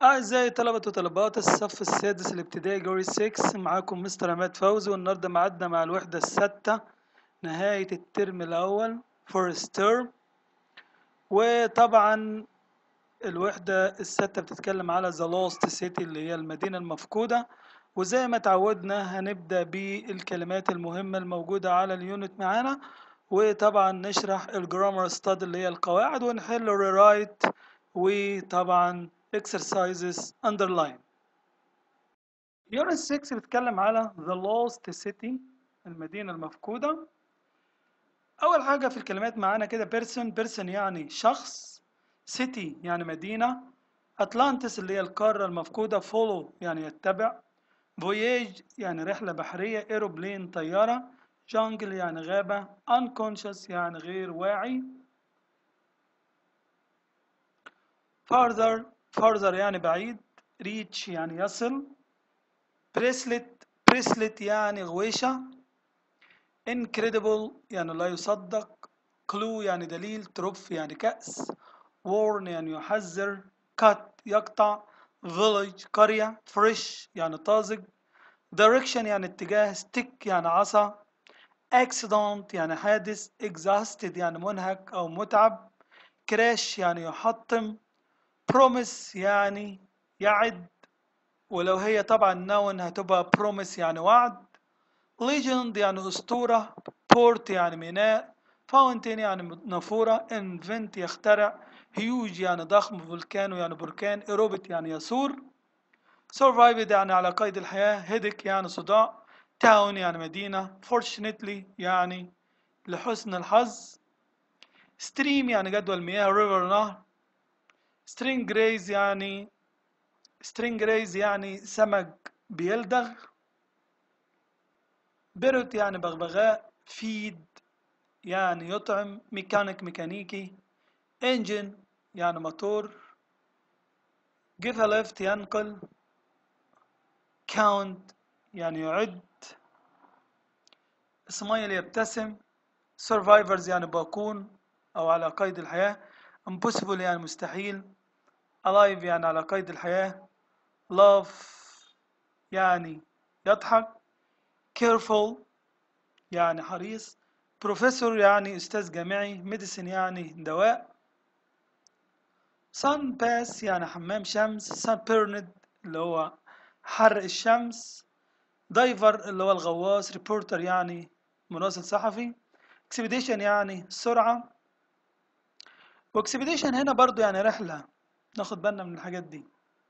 أعزائي طلبة وطالبات الصف السادس الابتدائي جوري 6 معاكم مستر عماد فوزي والنهارده معادنا مع الوحدة السادسة نهاية الترم الأول فورست تيرم وطبعا الوحدة السادسة بتتكلم على ذا لوست سيتي اللي هي المدينة المفقودة وزي ما اتعودنا هنبدأ بالكلمات المهمة الموجودة على اليونت معانا وطبعا نشرح الجرامر ستاد اللي هي القواعد ونحل ريرايت وطبعا exercises underline Unit 6 بيتكلم على the lost city المدينة المفقودة أول حاجة في الكلمات معانا كده person person يعني شخص city يعني مدينة Atlantis اللي هي القارة المفقودة follow يعني يتبع voyage يعني رحلة بحرية aeroplane طيارة jungle يعني غابة unconscious يعني غير واعي farther farther يعني بعيد reach يعني يصل bracelet bracelet يعني غويشة incredible يعني لا يصدق clue يعني دليل تروف يعني كأس warn يعني يحذر cut يقطع village قرية fresh يعني طازج direction يعني اتجاه stick يعني عصا accident يعني حادث exhausted يعني منهك أو متعب crash يعني يحطم promise يعني يعد ولو هي طبعا noun هتبقى promise يعني وعد legend يعني أسطورة port يعني ميناء fountain يعني نافورة invent يخترع huge يعني ضخم volcano يعني بركان aerobic يعني يثور survived يعني على قيد الحياة headache يعني صداع town يعني مدينة fortunately يعني لحسن الحظ stream يعني جدول مياه river نهر string rays يعني string rays يعني سمك بيلدغ بيروت يعني بغبغاء فيد يعني يطعم ميكانيك ميكانيكي انجن يعني موتور give a lift ينقل count يعني يعد smile يبتسم survivors يعني باقون أو على قيد الحياة impossible يعني مستحيل alive يعني على قيد الحياة love يعني يضحك careful يعني حريص professor يعني أستاذ جامعي medicine يعني دواء sun bath يعني حمام شمس sun burned اللي هو حرق الشمس diver اللي هو الغواص reporter يعني مراسل صحفي expedition يعني سرعة واكسبيديشن هنا برضو يعني رحلة ناخد بالنا من الحاجات دي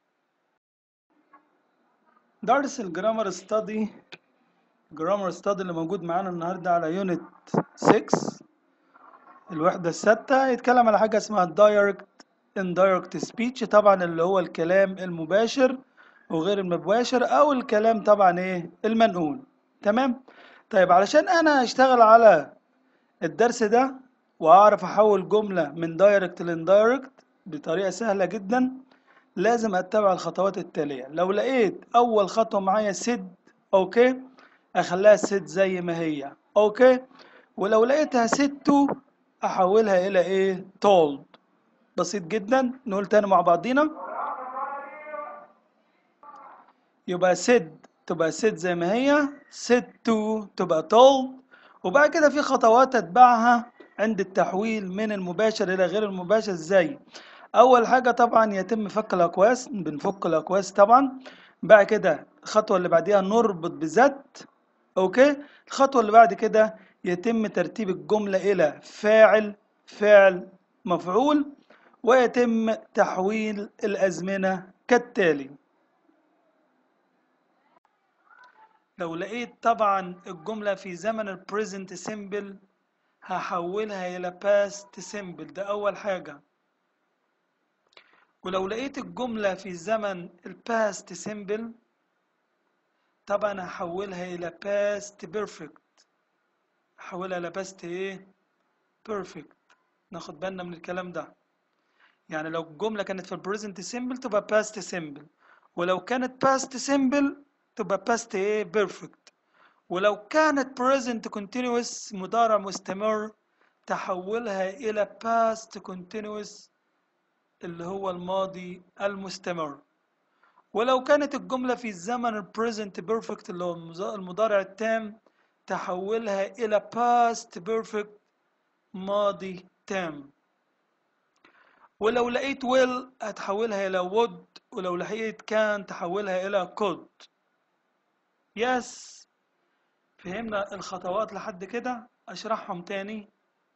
درس الجرامر ستادي جرامر ستادي اللي موجود معانا النهاردة على يونت 6 الوحدة الستة يتكلم على حاجة اسمها direct indirect speech طبعا اللي هو الكلام المباشر وغير المباشر او الكلام طبعا ايه المنقول تمام طيب علشان انا اشتغل على الدرس ده واعرف احول جملة من دايركت لاندايركت بطريقة سهلة جدا لازم اتبع الخطوات التالية لو لقيت اول خطوة معايا سد اوكي اخليها سد زي ما هي اوكي ولو لقيتها ستو احولها الى ايه تولد بسيط جدا نقول تاني مع بعضينا يبقى سد تبقى سد زي ما هي سد تو تبقى تولد وبعد كده في خطوات اتبعها عند التحويل من المباشر إلى غير المباشر ازاي أول حاجة طبعا يتم فك الأقواس بنفك الأقواس طبعا بعد كده الخطوة اللي بعديها نربط بذات أوكي الخطوة اللي بعد كده يتم ترتيب الجملة إلى فاعل فعل مفعول ويتم تحويل الأزمنة كالتالي لو لقيت طبعا الجملة في زمن البريزنت سيمبل هحولها إلى past simple ده أول حاجة ولو لقيت الجملة في زمن ال past simple طبعا هحولها إلى past perfect هحولها إلى past إيه perfect ناخد بالنا من الكلام ده يعني لو الجملة كانت في ال present simple تبقى past simple ولو كانت past simple تبقى past إيه perfect ولو كانت present continuous مضارع مستمر تحولها إلى past continuous اللي هو الماضي المستمر ولو كانت الجملة في الزمن ال present perfect اللي هو المز- المضارع التام تحولها إلى past perfect ماضي تام ولو لقيت will هتحولها إلى would ولو لقيت كان تحولها إلى could yes فهمنا الخطوات لحد كده أشرحهم تاني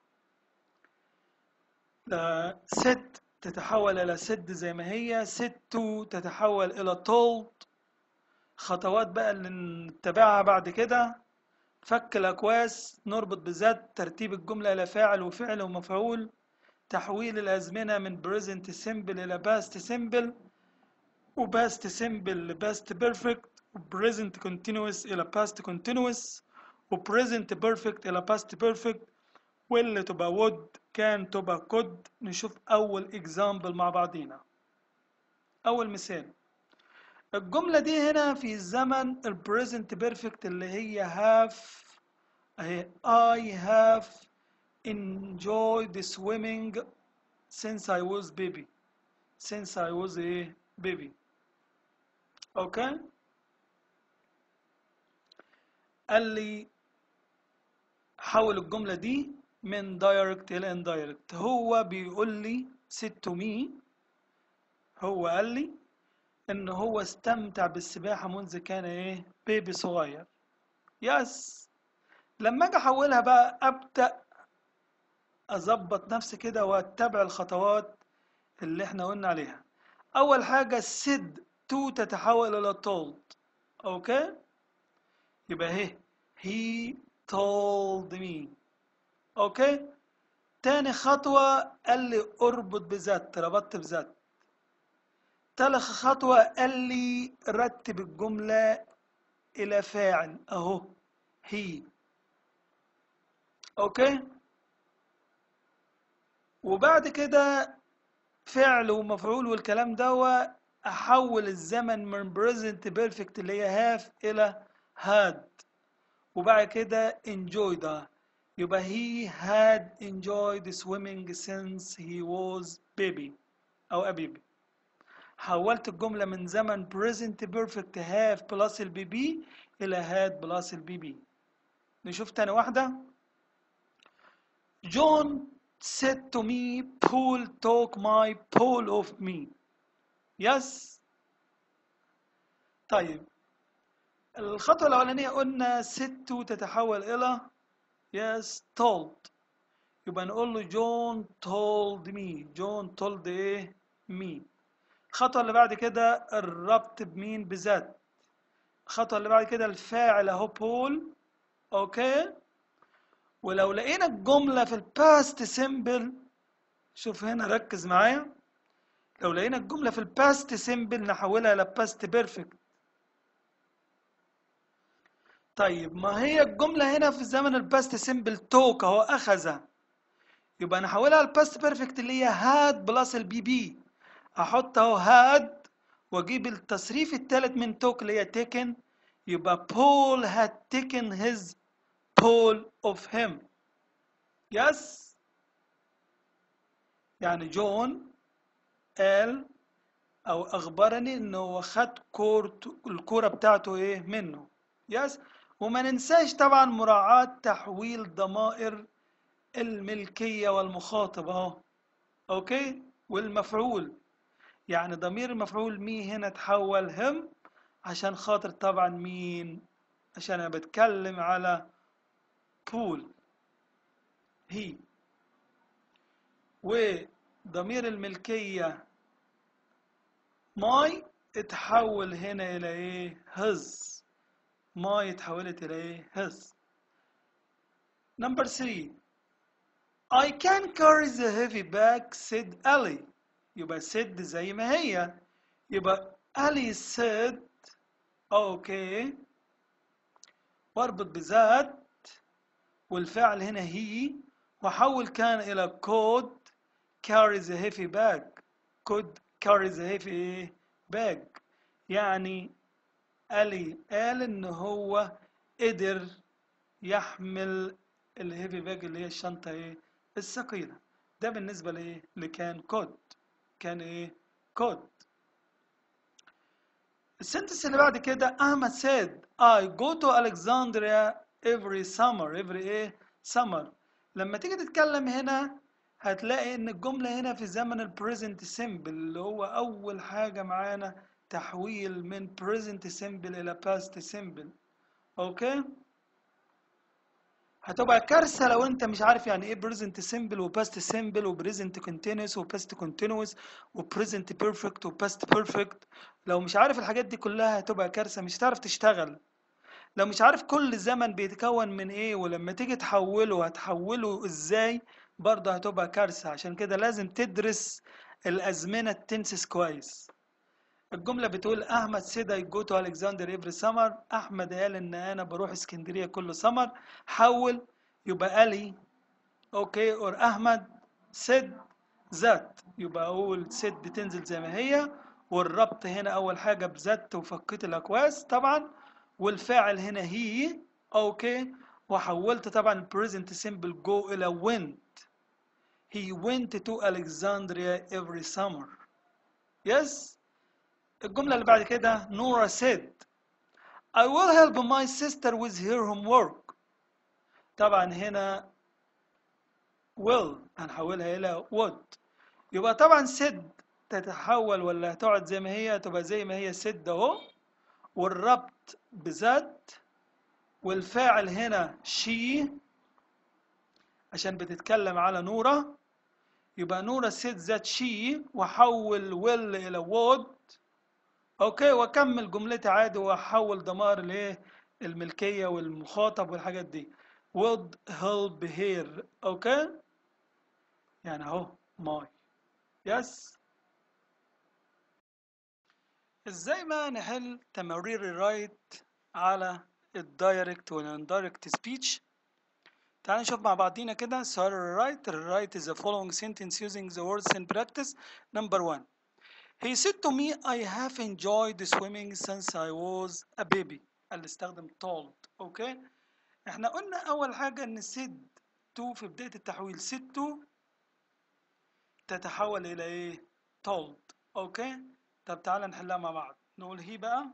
لا set تتحول إلى said زي ما هي said to تتحول إلى told خطوات بقى اللي نتبعها بعد كده فك الأكواس نربط بذات ترتيب الجملة إلى فاعل وفعل ومفعول تحويل الأزمنة من present simple إلى past simple و past simple ل past perfect و present continuous إلى past continuous و present perfect إلى past perfect واللي تبقى would كان تبقى could نشوف أول example مع بعضينا أول مثال الجملة دي هنا في الزمن ال present perfect اللي هي have أهي I have enjoyed swimming since I was baby since I was a baby اوكي قال لي حول الجملة دي من direct إلى indirect هو بيقول لي said to me هو قال لي إن هو استمتع بالسباحة منذ كان إيه بيبي صغير يس لما أجي أحولها بقى أبدأ أظبط نفسي كده وأتبع الخطوات اللي إحنا قلنا عليها أول حاجة said to تتحول إلى told أوكي يبقى هي he told me اوكي تاني خطوة قال لي اربط بذات ربطت بذات تالت خطوة قال لي رتب الجملة إلى فاعل أهو هي أوكي وبعد كده فعل ومفعول والكلام ده أحول الزمن من present perfect اللي هي have إلى had وبعد كده enjoy ده يبقى he had enjoyed swimming since he was baby أو a baby حولت الجملة من زمن present perfect have plus البي بي إلى had plus البي بي نشوف تاني واحدة John said to me Paul took my Paul of me yes طيب الخطوة الأولانية قلنا said to تتحول إلى yes told يبقى نقول له جون told me جون told ايه me الخطوة اللي بعد كده الربط بمين بذات الخطوة اللي بعد كده الفاعل اهو بول اوكي ولو لقينا الجملة في الباست سيمبل شوف هنا ركز معايا لو لقينا الجملة في الباست سيمبل نحولها إلى باست بيرفكت طيب ما هي الجملة هنا في زمن الباست سيمبل توك اهو أخذ يبقى نحولها الباست بيرفكت اللي هي هاد بلس البي بي أحط اهو هاد وأجيب التصريف الثالث من توك اللي هي taken يبقى Paul had taken his Paul of him yes يعني جون قال أو أخبرني إنه هو خد كورت الكورة بتاعته إيه منه يس وما ننساش طبعا مراعاة تحويل ضمائر الملكية والمخاطب اهو اوكي والمفعول يعني ضمير المفعول مي هنا تحول هم عشان خاطر طبعا مين عشان انا بتكلم على بول هي وضمير الملكية ماي اتحول هنا الى ايه هز ما اتحولت الى ايه his number three I can carry the heavy bag said Ali يبقى said زي ما هي يبقى Ali said okay واربط بذات والفعل هنا هي وحول كان إلى could carry the heavy bag could carry the heavy bag يعني ألي قال إن هو قدر يحمل الهيفي باج اللي هي الشنطة إيه الثقيلة ده بالنسبة لإيه لكان كود كان إيه كود السنتنس اللي بعد كده أحمد said I go to Alexandria every summer every ايه summer لما تيجي تتكلم هنا هتلاقي ان الجملة هنا في زمن البريزنت سيمبل اللي هو أول حاجة معانا تحويل من present simple إلى past simple أوكي هتبقى كارثة لو أنت مش عارف يعني إيه present simple و past simple و present continuous و past continuous و present perfect و past perfect لو مش عارف الحاجات دي كلها هتبقى كارثة مش هتعرف تشتغل لو مش عارف كل زمن بيتكون من إيه ولما تيجي تحوله هتحوله إزاي برضه هتبقى كارثة عشان كده لازم تدرس الأزمنة التنسس كويس الجملة بتقول أحمد said I go to Alexander every summer أحمد قال إن أنا بروح اسكندرية كل سمر حول يبقى ألي أوكي أور أحمد said that يبقى أقول said تنزل زي ما هي والربط هنا أول حاجة بذات وفكيت الأكواس طبعا والفاعل هنا هي أوكي وحولت طبعا present simple go إلى went he went to Alexandria every summer yes الجملة اللي بعد كده نورا said I will help my sister with her homework طبعا هنا will هنحولها إلى would يبقى طبعا said تتحول ولا هتقعد زي ما هي تبقى زي ما هي said اهو والربط بذات والفاعل هنا she عشان بتتكلم على نورا يبقى نورا said that she وحول will إلى would اوكي واكمل جملتي عادي واحول ضمائر الايه الملكيه والمخاطب والحاجات دي would help here اوكي يعني اهو ماي يس ازاي بقى نحل تمارير الرايت على الدايركت والاندايركت سبيتش تعالوا نشوف مع بعضينا كده سؤال الرايت الرايت is the following sentence using the words in practice number one He said to me, I have enjoyed swimming since I was a baby. اللي استخدم told. اوكي؟ احنا قلنا أول حاجة إن said to في بداية التحويل said to تتحول إلى إيه؟ told. اوكي؟ طب تعالى نحلها مع بعض. نقول هي بقى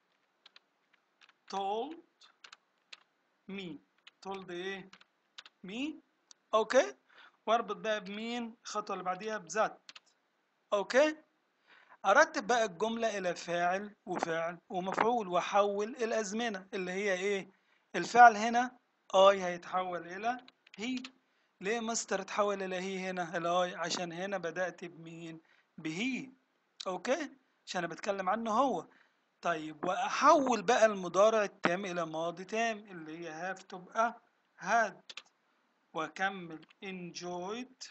told me. told إيه؟ me. اوكي؟ واربط بقى بمين؟ الخطوة اللي بعديها بذات. اوكي؟ أرتب بقى الجملة إلى فاعل وفعل ومفعول وأحول الأزمنة اللي هي إيه؟ الفعل هنا آي هيتحول إلى هي ليه مستر اتحول إلى هي هنا الآي عشان هنا بدأت بمين؟ بهي أوكي؟ عشان أنا بتكلم عنه هو طيب وأحول بقى المضارع التام إلى ماضي تام اللي هي هاف تبقى had وأكمل enjoyed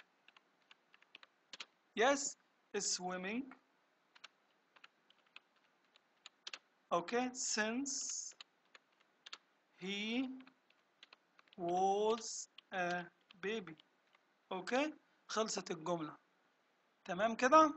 yes swimming okay since he was a baby okay خلصت الجملة تمام كده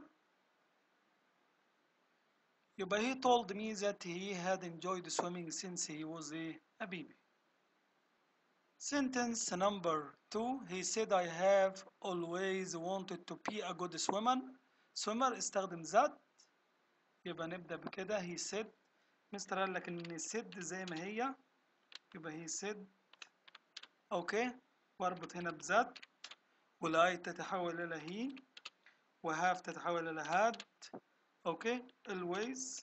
يبقى he told me that he had enjoyed swimming since he was a, a baby sentence number two he said I have always wanted to be a good swimmer swimmer استخدم that يبقى نبدأ بكده he said مستر قال لك ان سد زي ما هي يبقى هي سد اوكي واربط هنا بذات والاي تتحول الى هي وهاف تتحول الى هاد اوكي always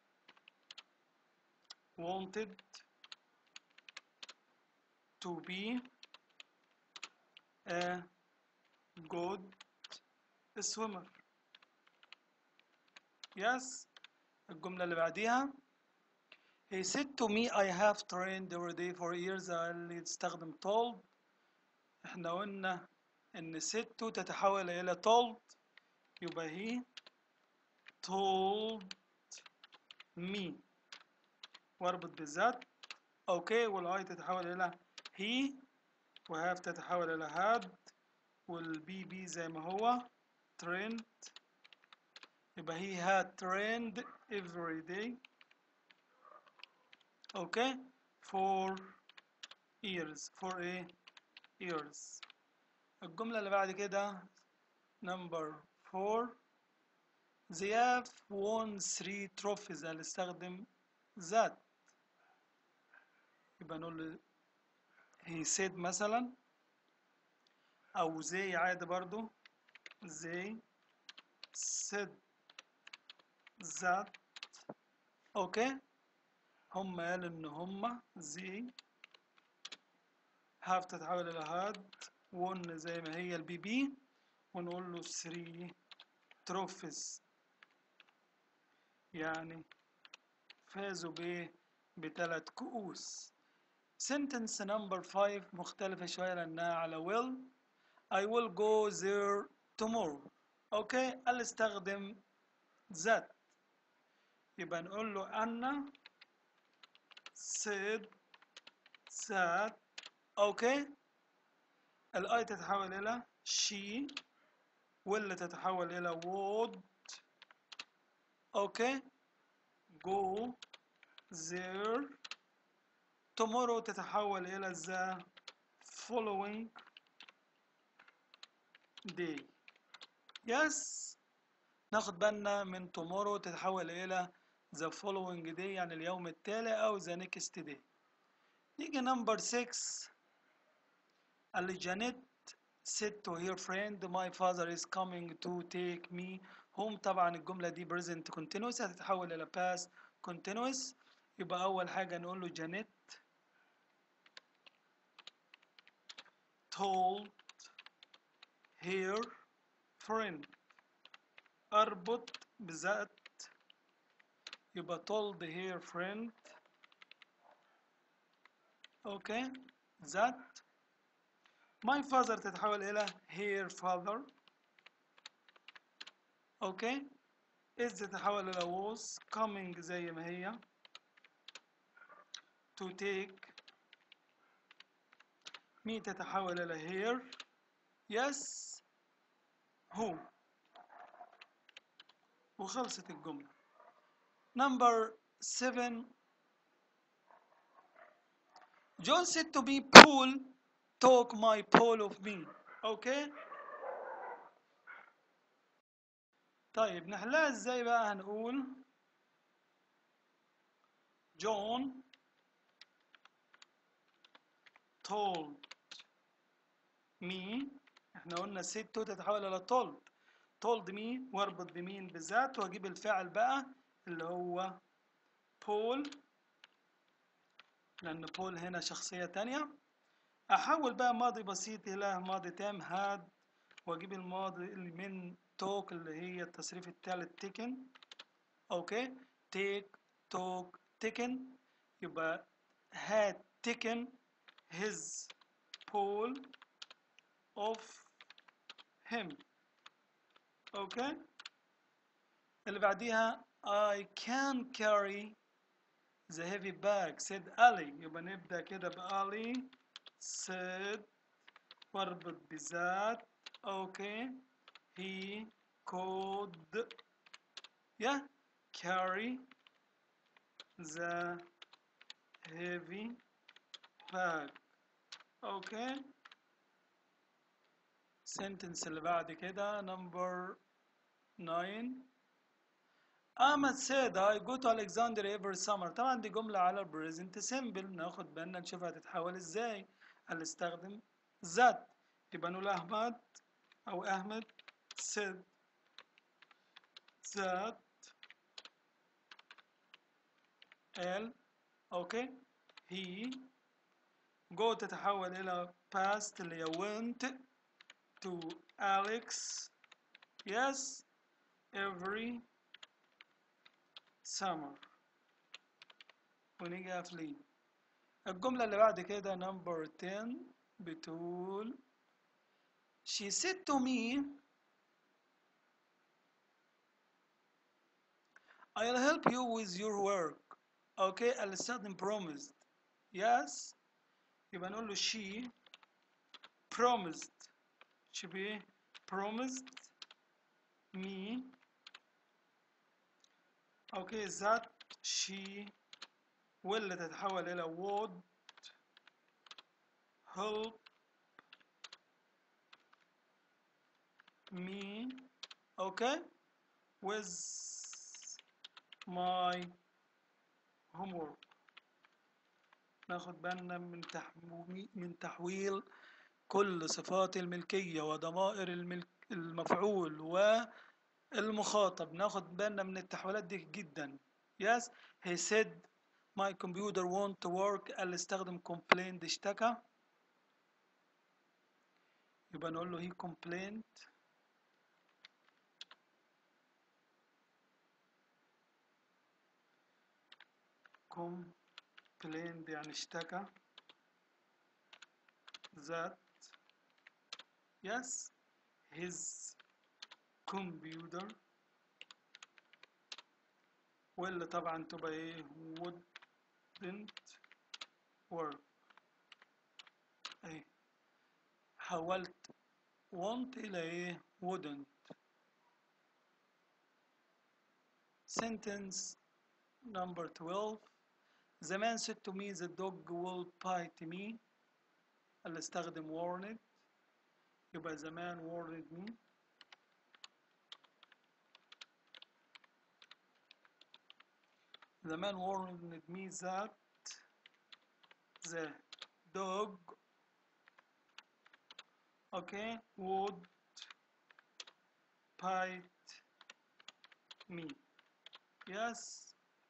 wanted to be a good swimmer yes الجملة اللي بعديها He said to me I have trained every day for years اللي تستخدم told احنا قلنا ان said to تتحول الى told يبقى he told me واربط بالذات اوكي والاي تتحول الى he وهاف تتحول الى had والبي بي زي ما هو trained يبقى he had trained every day okay for years for a years الجملة اللي بعد كده number four they have won three trophies هنستخدم that يبقى نقول له he said مثلا أو they عادي برضو they said that اوكي هم قالوا ان هم زي هاف تتحول الى هاد ون زي ما هي البي بي ونقول له 3 تروفيز يعني فازوا بايه بثلاث كؤوس sentence number 5 مختلفة شوية لأنها على will I will go there tomorrow اوكي قال استخدم that يبقى نقول له أنا said that اوكي الاي تتحول الى she واللي تتحول الى would اوكي go there tomorrow تتحول الى the following day yes ناخد بالنا من tomorrow تتحول الى the following day يعني اليوم التالي او the next day نيجي نمبر 6 قال لي جانيت said to her friend my father is coming to take me home طبعا الجملة دي present continuous هتتحول إلى past continuous يبقى أول حاجة نقول له جانيت told her friend أربط بذات يبقى told her friend okay that my father تتحول إلى her father okay is تتحول إلى was coming زي ما هي to take me تتحول إلى here yes who وخلصت الجملة number 7 John said to me Paul talk my Paul of me okay طيب نحلها ازاي بقى هنقول John told me احنا قلنا said to تتحول الى told told me واربط بمين بالذات واجيب الفعل بقى اللي هو بول لأن بول هنا شخصية تانية أحول بقى ماضي بسيط إلى ماضي تام هاد وأجيب الماضي اللي من توك اللي هي التصريف التالت تيكن أوكي تيك توك تيكن يبقى had taken his pole of him اوكي اللي بعديها I can carry the heavy bag said Ali يبقى نبدأ كده بألي said واربط بذات اوكي he could yeah carry the heavy bag اوكي sentence اللي بعد كده number 9 Ahmed said I go to Alexandria every summer طبعا دي جملة على present simple ناخد بالنا نشوف هتتحول ازاي هل استخدم ذات يبقى نقول أحمد أو أحمد said that قال اوكي he go تتحول إلى past اللي هي went to Alex yes every summer ونيجي قافلين الجملة اللي بعد كده number 10 بتقول she said to me I'll help you with your work okay I'll استخدم promised yes يبقى نقول له she promised should be promised me okay that she will تتحول إلى would help me okay with my homework ناخد بالنا من تحوي- من تحويل كل صفات الملكية وضمائر الملك المفعول والمخاطب ناخد بالنا من التحويلات دي جدا yes he said my computer won't work قال استخدم complained اشتكى يبقى نقول له he complained complained يعني اشتكى that yes his computer واللي طبعا تبقى ايه wouldn't work ايه حولت want الى ايه wouldn't sentence number 12 The man said to me the dog will bite me اللي استخدم warned يبقى the man warned me The man warned me that the dog okay would bite me yes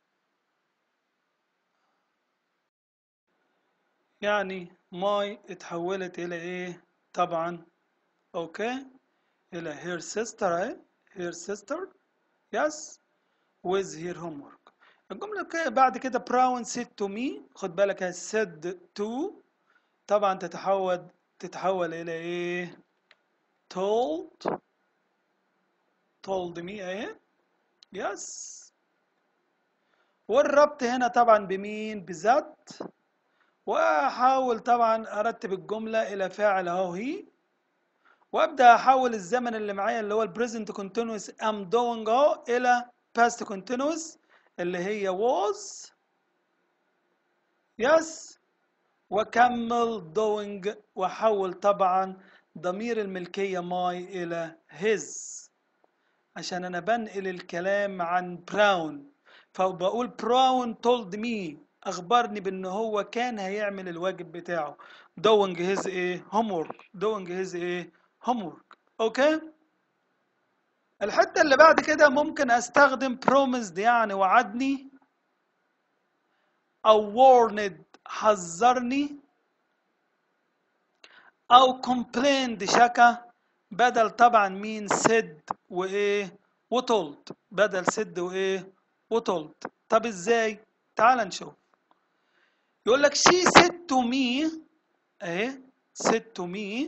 يعني ماي اتحولت الى ايه طبعا اوكي الى her sister اهي her sister yes with her homework الجملة كده بعد كده براون said to me خد بالك هي said to طبعا تتحول تتحول الى ايه told told me اهي yes والربط هنا طبعا بمين بذات واحاول طبعا ارتب الجمله الى فاعل اهو هي وابدا احول الزمن اللي معايا اللي هو البريزنت كونتينوس ام دوينج اهو الى باست كونتينوس اللي هي was يس واكمل doing واحول طبعا ضمير الملكيه ماي الى his عشان انا بنقل الكلام عن براون فبقول براون told me اخبرني بان هو كان هيعمل الواجب بتاعه doing his ايه homework doing his ايه homework اوكي الحته اللي بعد كده ممكن استخدم promised يعني وعدني او warned حذرني او complained شكى بدل طبعا مين said وايه وtold بدل said وايه وtold طب ازاي تعال نشوف يقول لك she said to me اهي said to me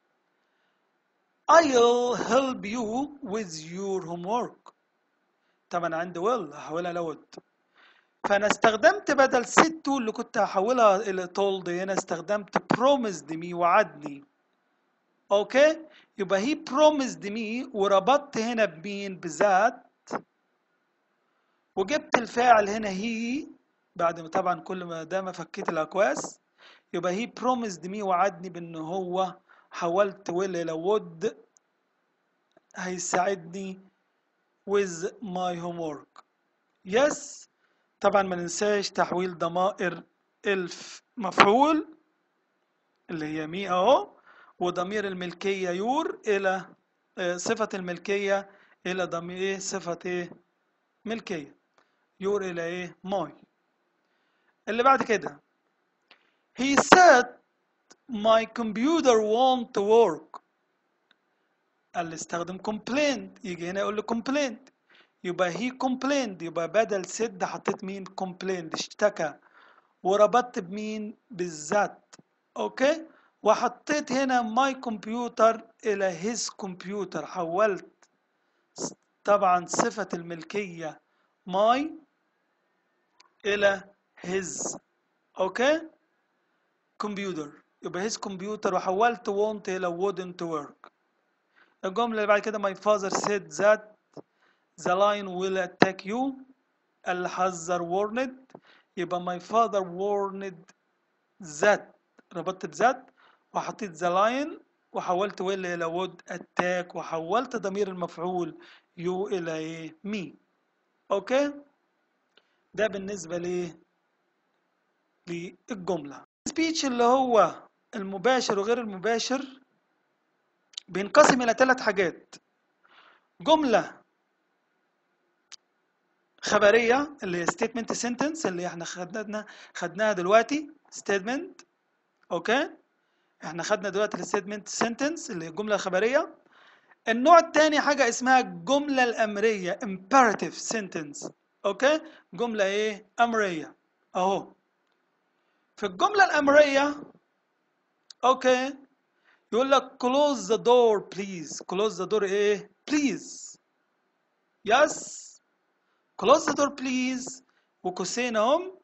I'll help you with your homework طبعا عندي will هحولها لود فانا استخدمت بدل said to اللي كنت هحولها الى told هنا استخدمت promised me وعدني اوكي يبقى he promised me وربطت هنا بمين بذات وجبت الفاعل هنا he بعد ما طبعا كل ما ده ما فكيت الاكواس يبقى he promised me وعدني بان هو حولت will الى would هيساعدني with my homework yes طبعا ما ننساش تحويل ضمائر الف مفعول اللي هي مي اهو وضمير الملكية يور إلى آه، صفة الملكية إلى ضمير إيه صفة إيه ملكية يور إلى إيه ماي اللي بعد كده he said my computer won't work قال لي استخدم complained يجي هنا يقول لي complained يبقى he complained يبقى بدل said حطيت مين complained اشتكى وربطت بمين بالذات اوكي وحطيت هنا ماي كمبيوتر الى هيز كمبيوتر حولت س- طبعا صفة الملكية ماي الى هيز اوكي كمبيوتر يبقى هيز كمبيوتر وحولت won't الى wouldn't work الجملة اللي بعد كده my father said that the lion will attack you الحذر warned يبقى my father warned that ربطت بذات وحطيت the lion وحولت will إلى would attack وحولت ضمير المفعول you إلى إيه me أوكي ده بالنسبة ليه للجملة speech اللي هو المباشر وغير المباشر بينقسم إلى ثلاث حاجات جملة خبرية اللي هي statement sentence اللي احنا خدنا خدناها دلوقتي statement اوكي احنا خدنا دلوقتي الستيتمنت سنتنس اللي هي الجملة الخبرية النوع الثاني حاجة اسمها الجملة الأمرية imperative sentence اوكي جملة ايه أمرية اهو في الجملة الأمرية اوكي يقول لك close the door please close the door ايه please yes close the door please وقوسين اهم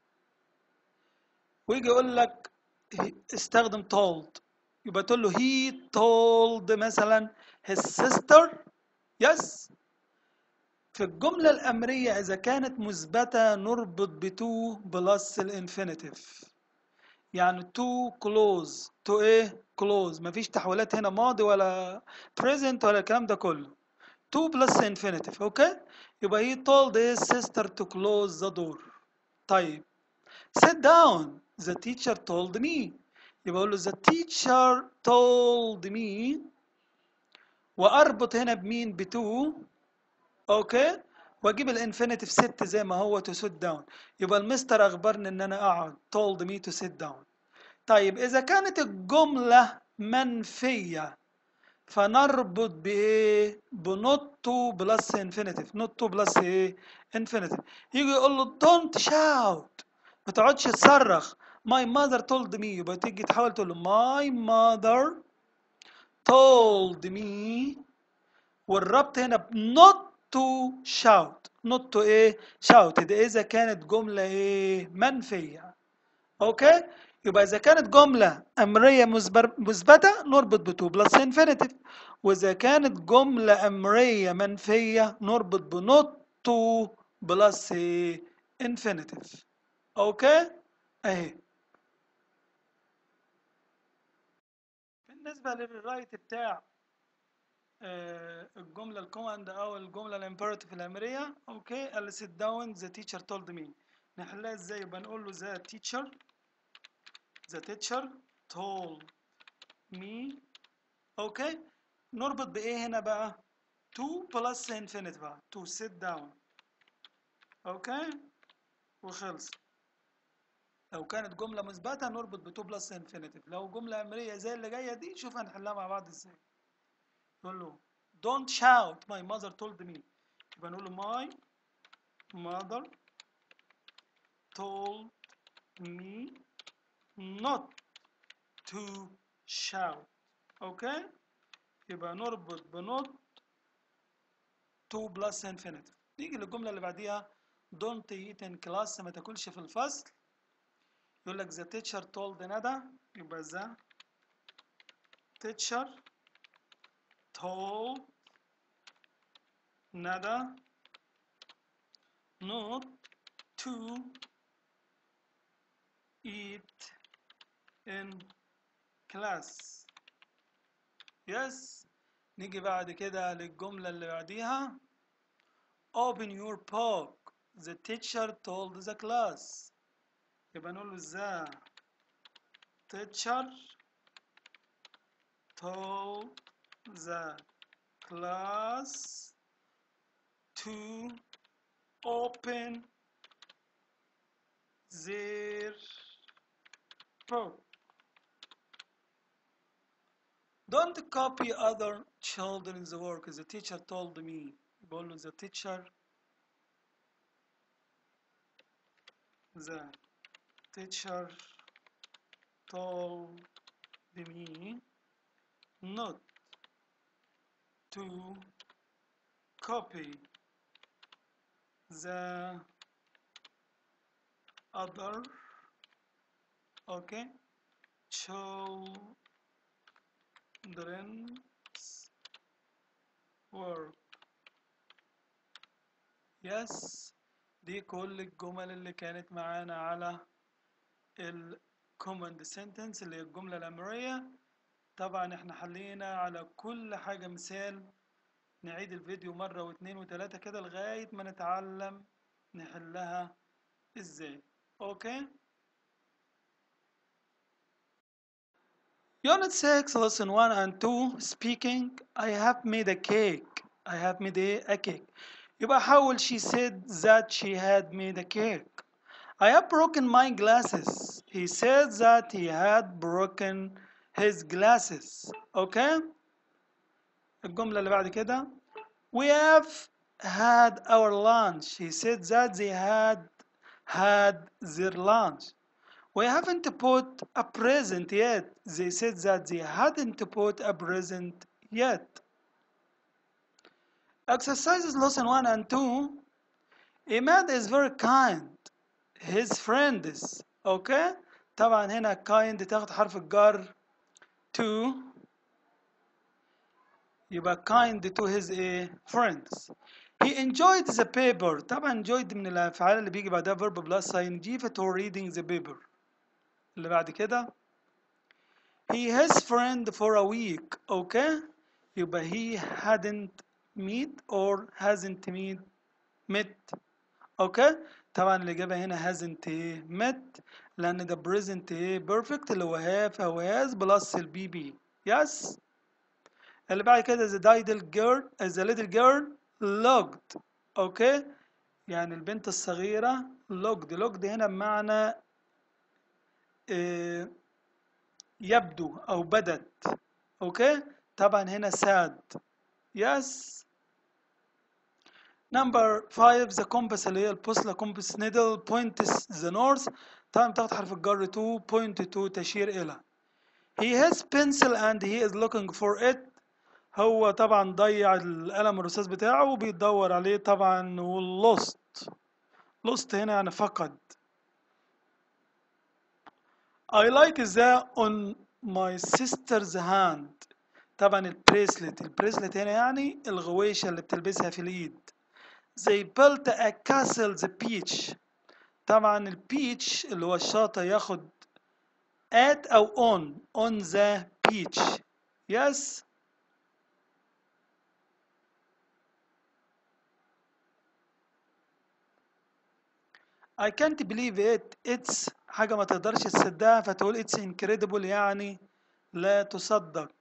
ويجي يقول لك استخدم told يبقى تقول له he told مثلا his sister yes في الجملة الأمرية إذا كانت مثبتة نربط ب to plus الانفينيتيف يعني to close to إيه close مفيش تحويلات هنا ماضي ولا present ولا الكلام ده كله to plus infinitive أوكي يبقى he told his sister to close the door طيب sit down the teacher told me يبقى اقول له the teacher told me واربط هنا بمين بتو اوكي واجيب الانفينيتيف ست زي ما هو to sit down يبقى المستر اخبرني ان انا اقعد told me to sit down طيب اذا كانت الجمله منفيه فنربط بايه بنوت تو بلس انفينيتيف نوت تو بلس ايه انفينيتيف يجي يقول له don't shout ما تقعدش تصرخ my mother told me يبقى تيجي تحاول تقول له my mother told me والربط هنا ب not to shout not to ايه shout ده اذا كانت جملة ايه منفية اوكي يبقى اذا كانت جملة امرية مثبتة نربط ب to plus infinitive واذا كانت جملة امرية منفية نربط ب not to plus ايه infinitive اوكي اهي بالنسبة للرايت بتاع آه الجملة الكوماند أو الجملة الامبيراتيف الأمرية أوكي قال sit down the teacher told me نحلها إزاي يبقى نقول له the teacher the teacher told me أوكي نربط بإيه هنا بقى to plus infinite بقى to sit down أوكي وخلص لو كانت جملة مثبتة نربط ب 2 بلس انفينيتيف لو جملة أمرية زي اللي جاية دي شوف هنحلها مع بعض ازاي نقول له don't shout my mother told me يبقى نقول له my mother told me not to shout اوكي يبقى نربط ب not 2 بلس انفينيتيف نيجي للجملة اللي بعديها don't eat in class ما تاكلش في الفصل يقول لك the teacher told ندى يبقى the teacher told ندى not to eat in class yes نيجي بعد كده للجملة اللي بعديها open your book the teacher told the class يبقى نقول له the teacher told the class to open their book don't copy other children's work the teacher told me بقول له the teacher the teacher told me not to copy the other okay children's work yes دي كل الجمل اللي كانت معانا على الكوماند سنتنس اللي هي الجملة الأمرية طبعا احنا حلينا على كل حاجة مثال نعيد الفيديو مرة واتنين وتلاتة كده لغاية ما نتعلم نحلها ازاي اوكي Unit 6 lesson 1 and 2 speaking I have made a cake I have made a, a cake يبقى حاول she said that she had made a cake I have broken my glasses he said that he had broken his glasses okay الجملة اللي بعد كده We have had our lunch. He said that they had had their lunch. We haven't put a present yet. They said that they hadn't put a present yet. Exercises lesson 1 and 2. Imad is very kind. His friends. Okay? طبعا هنا kind تاخد حرف الجر to يبقى kind to his eh, friends he enjoyed the paper طبعا enjoyed من الافعال اللي بيجي بعدها verb plus sign جيفة to reading the paper اللي بعد كده he his friend for a week okay يبقى he hadn't meet or hasn't meet met okay طبعا الإجابة هنا hasn't met لأن ده present perfect اللي هو have أو has plus البي بي yes اللي بعد كده the little girl the little girl looked اوكي يعني البنت الصغيرة looked looked هنا بمعنى آه، يبدو أو بدت اوكي طبعا هنا sad yes number 5 the compass اللي هي البوصلة compass needle points the north طبعا بتاخد حرف الجر to point to تشير إلى he has pencil and he is looking for it هو طبعا ضيع القلم الرصاص بتاعه وبيدور عليه طبعا واللوست لوست هنا يعني فقد I like that on my sister's hand طبعا البريسلت البريسلت هنا يعني الغويشة اللي بتلبسها في الإيد They built a castle the beach طبعا البيتش اللي هو الشاطئ ياخد at أو on on the beach yes I can't believe it it's حاجة ما تقدرش تصدقها فتقول it's incredible يعني لا تصدق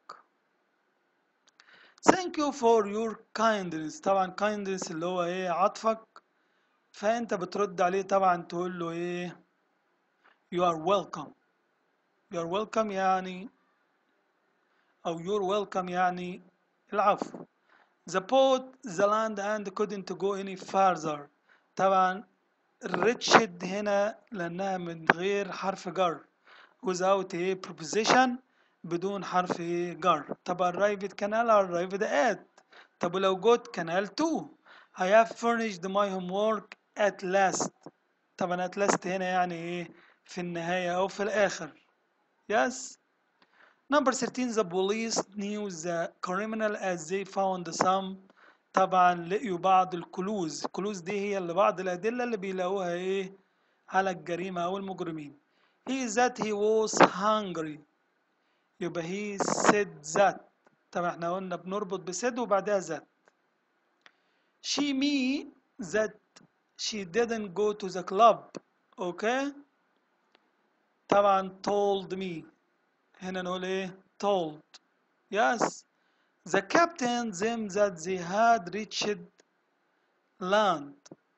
thank you for your kindness طبعا kindness اللي هو ايه عطفك فانت بترد عليه طبعا تقول له ايه you are welcome you are welcome يعني او you're welcome يعني العفو the boat the land and couldn't go any further طبعا wretched هنا لأنها من غير حرف جر without a preposition بدون حرف جر طب arrived canal arrived at طب ولو جوت canal to I have furnished my homework at last طبعا at last هنا يعني ايه في النهاية أو في الآخر yes number 13 the police knew the criminal as they found some طبعا لقيوا بعض الكلوز الكلوز دي هي اللي بعض الأدلة اللي بيلاقوها إيه على الجريمة أو المجرمين he that he was hungry يبقى he said that طبعا احنا قلنا بنربط بسد وبعدها that she me that she didn't go to the club okay طبعا told me هنا نقول ايه told yes the captain them that they had reached land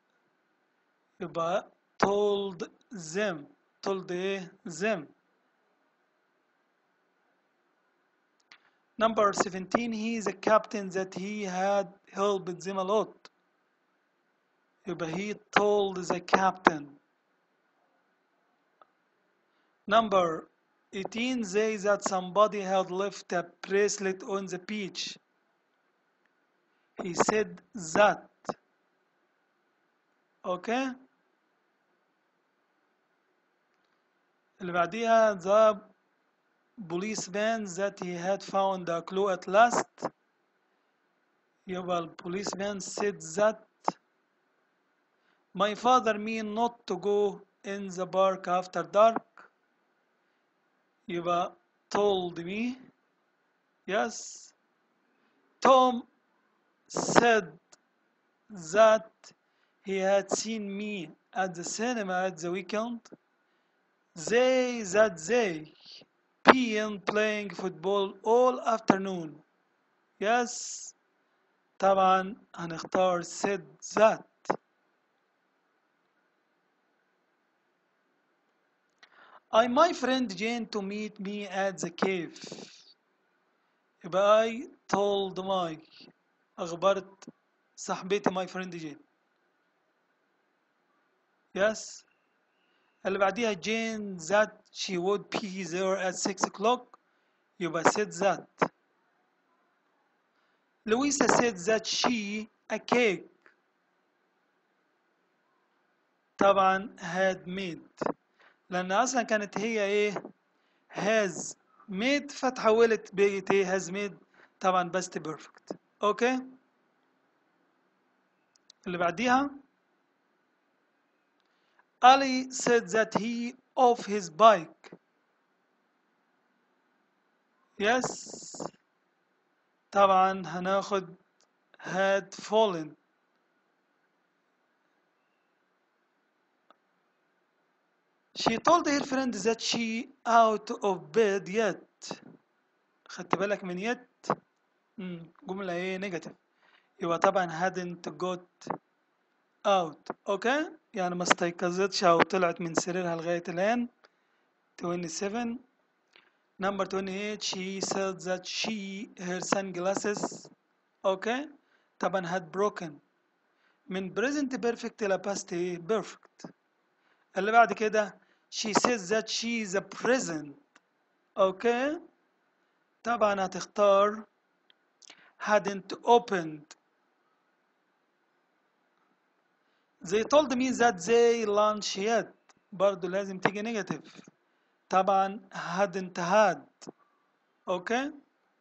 يبقى told them told ايه them number 17 he is a captain that he had helped them a lot يبقى he told the captain number 18 say that somebody had left a bracelet on the beach. He said that. Okay? اللي بعديها the policeman that he had found a clue at last. يبقى البوليسمان said that my father mean not to go in the park after dark. يبقى told me yes Tom said that he had seen me at the cinema at the weekend. They that they been playing football all afternoon. Yes طبعا هنختار said that I my friend Jane to meet me at the cave يبقى I told my أخبرت صاحبتي my friend Jane yes اللي بعديها Jane that she would be there at 6 o'clock يبقى said that Louisa said that she a cake طبعا had made لأن أصلا كانت هي إيه has made فتحولت بقت إيه has made طبعا بس perfect أوكي اللي بعديها Ali said that he off his bike yes طبعا هناخد had fallen She told her friend that she out of bed yet خدت بالك من yet مم. جملة ايه نيجاتيف يبقى طبعا hadn't got out اوكي يعني ما استيقظتش او طلعت من سريرها لغاية الان 27 Number 28 she said that she her sunglasses okay طبعا had broken من present perfect إلى past إيه perfect اللي بعد كده she says that she is a present okay طبعا هتختار hadn't opened they told me that they lunch yet برضو لازم تيجي negative طبعا hadn't had اوكي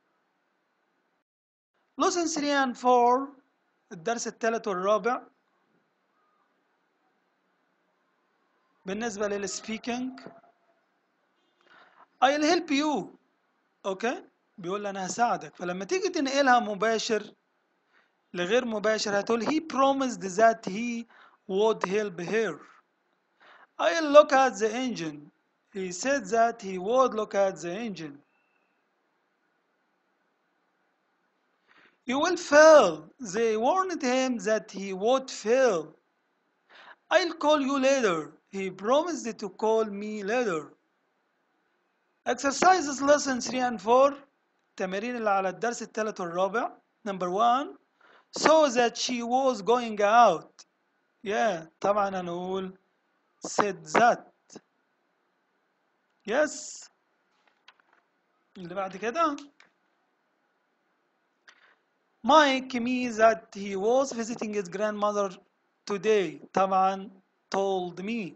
lesson 3 and 4 الدرس الثالث والرابع بالنسبة للسبيكينج I'll help you اوكي بيقول لي انا هساعدك فلما تيجي تنقلها مباشر لغير مباشر هتقول he promised that he would help her I'll look at the engine He said that he would look at the engine. You will fail. They warned him that he would fail. I'll call you later. He promised to call me later. Exercises lesson 3 and 4 التمارين اللي على الدرس الثالث والرابع Number 1 So that she was going out Yeah طبعا هنقول said that Yes اللي بعد كده Mike me that he was visiting his grandmother today طبعا told me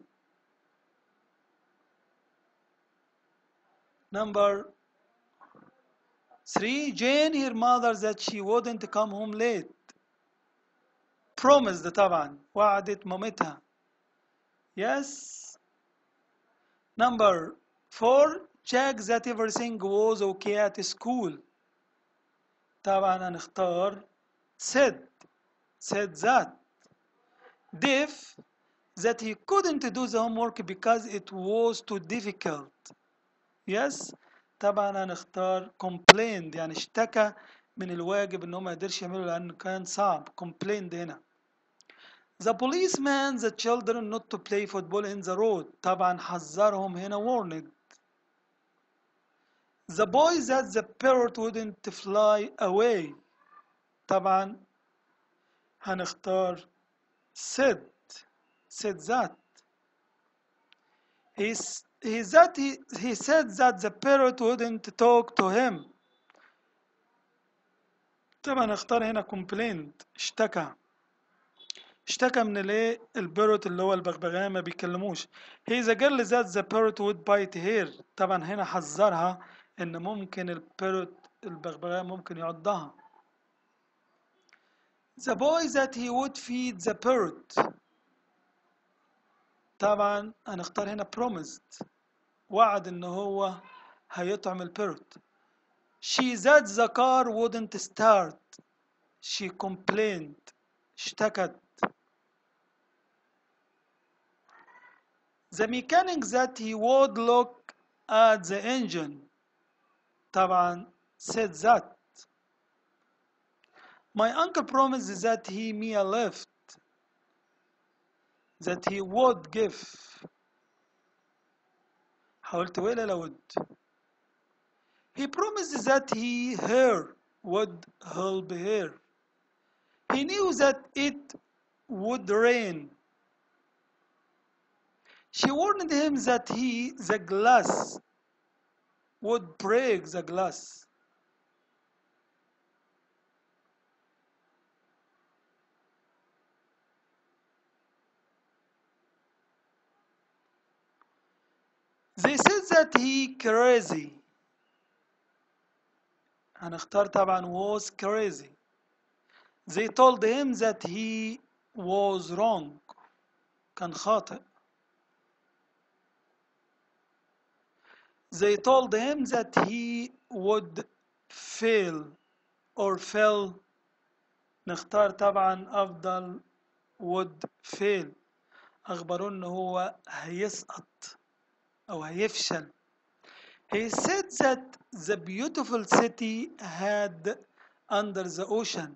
Number three Jane her mother that she wouldn't come home late promised طبعا وعدت مامتها Yes Number four check that everything was okay at school طبعا هنختار said said that Dave that he couldn't do the homework because it was too difficult yes طبعا هنختار complained يعني اشتكى من الواجب ان هو ما قدرش يعمله لانه كان صعب complained هنا The policeman the children not to play football in the road طبعا حذرهم هنا warned The boy that the parrot wouldn't fly away طبعا هنختار said said that he, he, that he, he said that the parrot wouldn't talk to him طبعا اختار هنا complained اشتكى اشتكى من الايه البيروت اللي هو البغبغاء ما بيكلموش هي the girl that the parrot would bite her طبعا هنا حذرها ان ممكن البيروت البغبغاء ممكن يعضها the boy that he would feed the parrot طبعا هنختار هنا promised وعد ان هو هيطعم البيروت she that the car wouldn't start she complained اشتكت the mechanic that he would look at the engine طبعا said that my uncle promised that he me a lift that he would give حاولت ولا لود he promised that he her would help her he knew that it would rain she warned him that he the glass would break the glass They said that he crazy هنختار طبعا was crazy They told him that he was wrong كان خاطئ They told him that he would fail or fail نختار طبعا أفضل would fail أخبروه إن هو هيسقط أو هيفشل He said that the beautiful city had under the ocean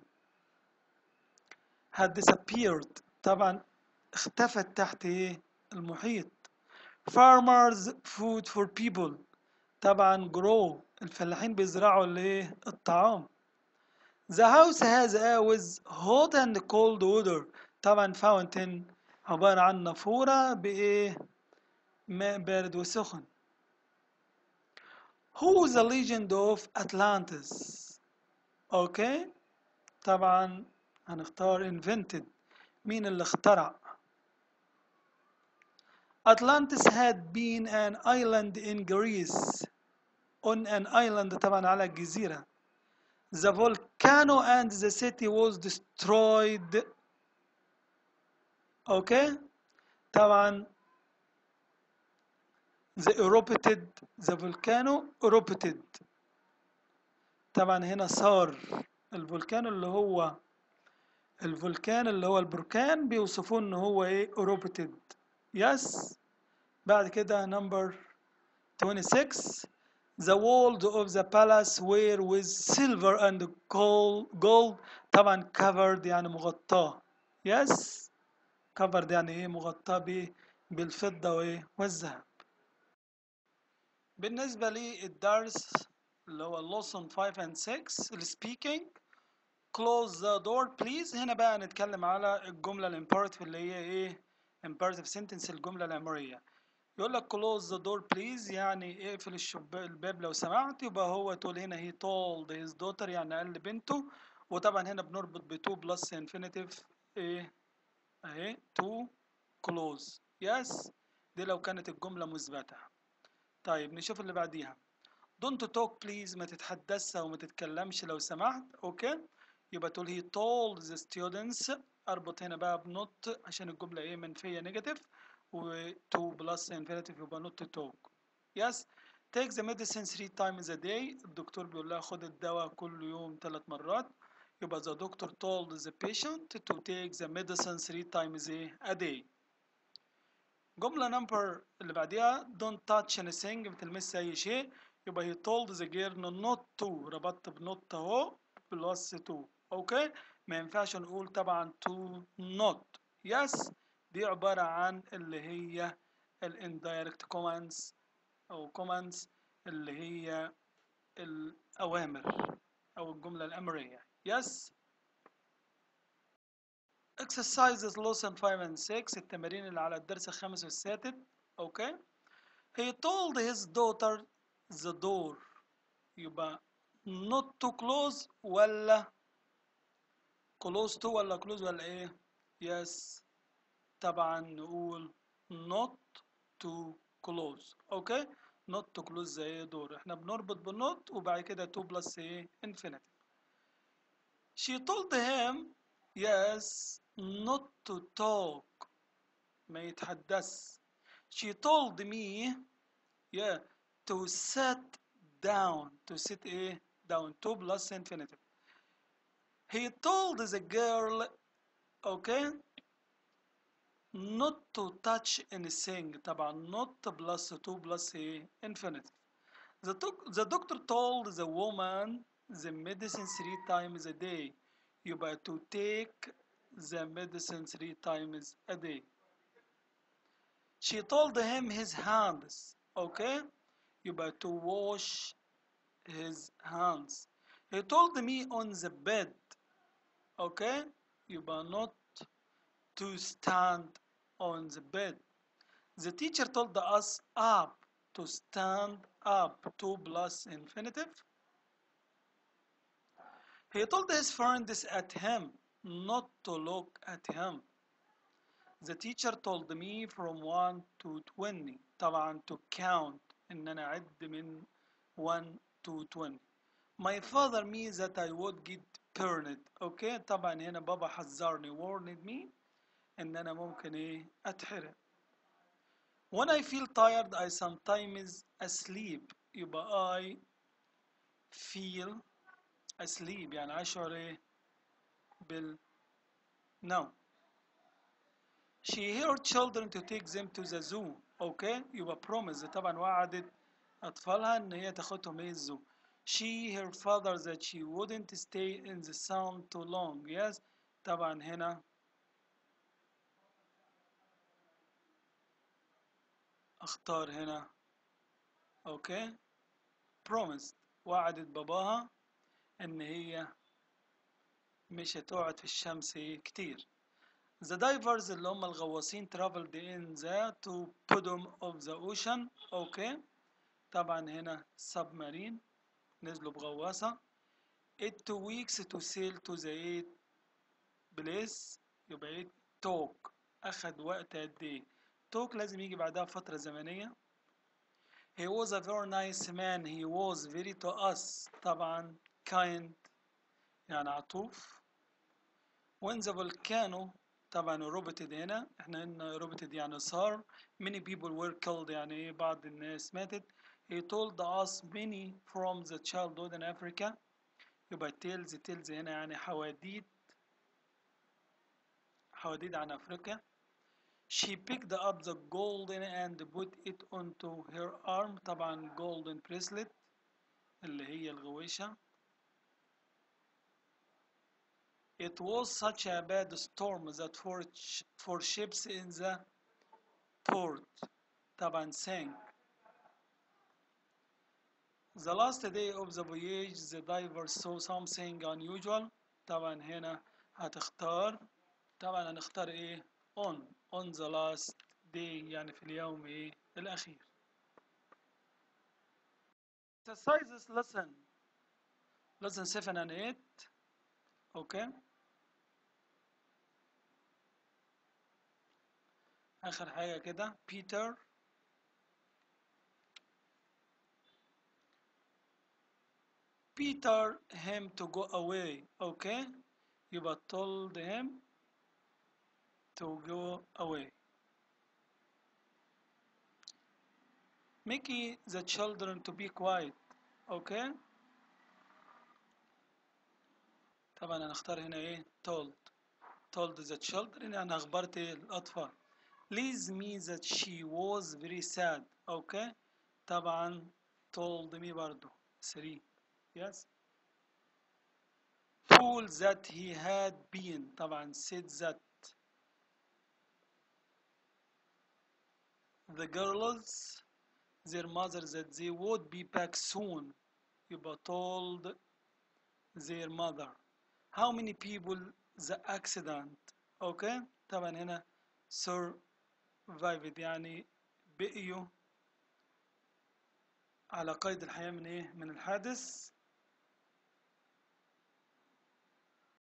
had disappeared طبعا اختفت تحت ايه المحيط farmers food for people طبعا grow الفلاحين بيزرعوا الايه الطعام the house has always hot and cold water طبعا fountain عبارة عن نافورة بإيه ماء بارد وسخن Who the legend of Atlantis اوكي طبعا هنختار invented مين اللي اخترع Atlantis had been an island in Greece on an island طبعا على جزيرة the volcano and the city was destroyed اوكي طبعا the erupted the volcano erupted طبعا هنا صار الفولكانو اللي هو الفولكان اللي هو البركان بيوصفوه ان هو ايه erupted yes بعد كده number 26 the walls of the palace were with silver and gold, gold طبعا covered يعني مغطاة yes covered يعني ايه مغطاة بايه بالفضة وايه والذهب بالنسبة للدرس اللي هو lesson 5 and 6 السبيكينج close the door please هنا بقى نتكلم على الجملة الامبerative اللي هي ايه imperative sentence الجملة الأمرية يقول لك close the door please يعني اقفل الشباك الباب لو سمحت يبقى هو تقول هنا he told his daughter يعني قال لبنته وطبعا هنا بنربط ب to plus infinitive ايه اهي to close yes دي لو كانت الجملة مثبتة طيب نشوف اللي بعديها don't talk please ما تتحدثش او ما تتكلمش لو سمحت اوكي يبقى تقول he told the students اربط هنا بقى بنوت عشان الجملة ايه منفية نيجاتيف و to plus infinitive يبقى not to talk yes take the medicine three times a day الدكتور بيقول لها خد الدواء كل يوم ثلاث مرات يبقى the doctor told the patient to take the medicine three times a day جملة نمبر اللي بعديها don't touch anything ما تلمس أي شيء يبقى he told the girl not to ربطت بنوت أهو بلس to أوكي ما ينفعش نقول طبعا to not yes دي عبارة عن اللي هي ال indirect commands أو commands اللي هي الأوامر أو الجملة الأمرية yes exercises lesson 5 and 6 التمارين اللي على الدرس الخامس والسادس اوكي he told his daughter the door يبقى not to close ولا close to ولا close ولا ايه yes طبعا نقول not to close اوكي not to close زي دور احنا بنربط بالنوت وبعد كده to plus ايه infinitive she told him yes not to talk ما يتحدث she told me yeah to sit down to sit ايه down to plus infinitive he told the girl okay not to touch anything طبعا not plus 2 plus ايه infinitive the, doc- the doctor told the woman the medicine three times a day يبقى to take the medicine three times a day she told him his hands okay يبقى to wash his hands he told me on the bed okay يبقى not to stand on the bed the teacher told us up to stand up to plus infinitive he told his friends at him not to look at him the teacher told me from 1 to 20 طبعا to count ان انا اعد من 1 to 20 my father me that I would get burned okay طبعا هنا بابا حذرني warned me ان انا ممكن ايه اتحرق when I feel tired I sometimes asleep يبقى I feel asleep يعني اشعر ايه بال no she heard children to take them to the zoo okay يبقى promise طبعا وعدت اطفالها ان هي تاخدهم ايه الزو she her father that she wouldn't stay in the sun too long yes طبعا هنا اختار هنا اوكي promised وعدت باباها ان هي مش هتقعد في الشمس كتير The divers اللي هم الغواصين traveled in the to bottom of the ocean اوكي طبعا هنا submarine نزلوا بغواصة it two weeks to sail to the eight place يبقى it took أخد وقت قد إيه took لازم يجي بعدها فترة زمنية he was a very nice man he was very to us طبعا kind يعني عطوف when the volcano طبعا erupted هنا احنا قلنا erupted يعني صار many people were killed يعني ايه بعض الناس ماتت he told us many from the childhood in Africa يبقى tales tales هنا يعني حواديت حواديت عن أفريقيا she picked up the golden and put it onto her arm طبعا golden bracelet اللي هي الغويشة It was such a bad storm that four, sh- four ships in the port طبعا sank. The last day of the voyage the divers saw something unusual طبعا هنا هتختار طبعا هنختار ايه on on the last day يعني في اليوم ايه الأخير. Exercises lesson lesson 7 and 8 اوكي آخر حاجة كده Peter Peter him to go away okay يبقى told him to go away Mickey the children to be quiet okay طبعا هنختار هنا ايه told told the children يعني اخبرت إيه؟ الاطفال please me that she was very sad okay طبعا told me برضو 3 yes fool that he had been طبعا said that the girls their mother that they would be back soon يبقى told their mother how many people the accident okay طبعا هنا survived يعني بقيوا على قيد الحياة من ايه من الحادث